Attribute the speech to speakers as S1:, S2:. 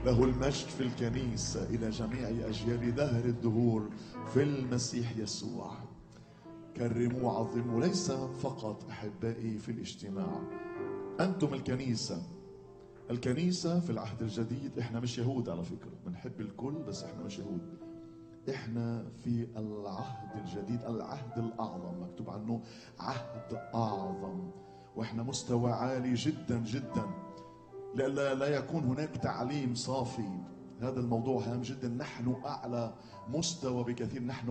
S1: له المجد في الكنيسة إلى جميع أجيال دهر الدهور في المسيح يسوع كرموا وعظموا ليس فقط أحبائي في الاجتماع أنتم الكنيسة الكنيسة في العهد الجديد احنا مش يهود على فكرة بنحب الكل بس احنا مش يهود احنا في العهد الجديد العهد الأعظم مكتوب عنه عهد أعظم واحنا مستوى عالي جدا جدا لئلا لا يكون هناك تعليم صافي هذا الموضوع هام جدا نحن أعلى مستوى بكثير نحن